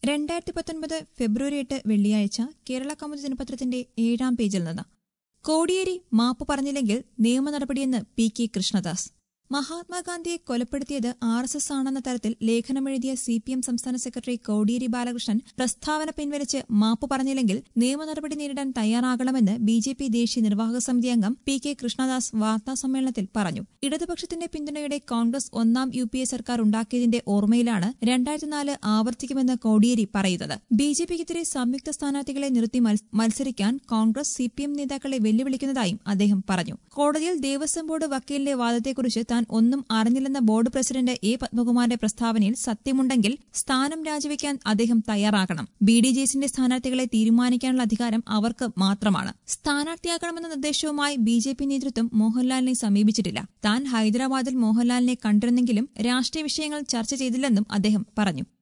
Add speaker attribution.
Speaker 1: രണ്ടായിരത്തി പത്തൊൻപത് ഫെബ്രുവരി എട്ട് വെള്ളിയാഴ്ച കേരള കൗമുദി ദിനപത്രത്തിന്റെ ഏഴാം പേജിൽ നിന്ന് കോടിയേരി മാപ്പ് പറഞ്ഞില്ലെങ്കിൽ നിയമ നടപടിയെന്ന് പി കെ കൃഷ്ണദാസ് മഹാത്മാഗാന്ധിയെ കൊലപ്പെടുത്തിയത് ആർ എസ് എസ് ആണെന്ന തരത്തിൽ ലേഖനമെഴുതിയ സി പി എം സംസ്ഥാന സെക്രട്ടറി കോടിയേരി ബാലകൃഷ്ണൻ പ്രസ്താവന പിൻവലിച്ച് മാപ്പ് പറഞ്ഞില്ലെങ്കിൽ നിയമ നടപടി നേരിടാൻ തയ്യാറാകണമെന്ന് ബി ജെ പി ദേശീയ നിർവാഹക സമിതി അംഗം പി കെ കൃഷ്ണദാസ് വാർത്താസമ്മേളനത്തിൽ പറഞ്ഞു ഇടതുപക്ഷത്തിന്റെ പിന്തുണയോടെ കോൺഗ്രസ് ഒന്നാം യു പി എ സർക്കാർ ഉണ്ടാക്കിയതിന്റെ ഓർമ്മയിലാണ് രണ്ടായിരത്തി നാല് ആവർത്തിക്കുമെന്ന് കോടിയേരി പറയുന്നത് ബി ജെ പിക്കെതിരെ സംയുക്ത സ്ഥാനാർത്ഥികളെ നിർത്തി മത്സ- മത്സരിക്കാൻ കോൺഗ്രസ് സി പി എം നേതാക്കളെ വെല്ലുവിളിക്കുന്നതായും അദ്ദേഹം പറഞ്ഞു കോടതിയിൽ ദേവസ്വം ബോർഡ് വക്കീലിന്റെ വാദത്തെക്കുറിച്ച് താൻ ഒന്നും അറിഞ്ഞില്ലെന്ന ബോർഡ് പ്രസിഡന്റ് എ പത്മകുമാറിന്റെ പ്രസ്താവനയിൽ സത്യമുണ്ടെങ്കിൽ സ്ഥാനം രാജിവെക്കാൻ അദ്ദേഹം തയ്യാറാകണം ബി ഡി ജെ എസിന്റെ സ്ഥാനാർത്ഥികളെ തീരുമാനിക്കാനുള്ള അധികാരം അവർക്ക് മാത്രമാണ് സ്ഥാനാർത്ഥിയാകണമെന്ന നിർദ്ദേശവുമായി ബി ജെ പി നേതൃത്വം മോഹൻലാലിനെ സമീപിച്ചിട്ടില്ല താൻ ഹൈദരാബാദിൽ മോഹൻലാലിനെ കണ്ടിരുന്നെങ്കിലും രാഷ്ട്രീയ വിഷയങ്ങൾ ചർച്ച ചെയ്തില്ലെന്നും അദ്ദേഹം പറഞ്ഞു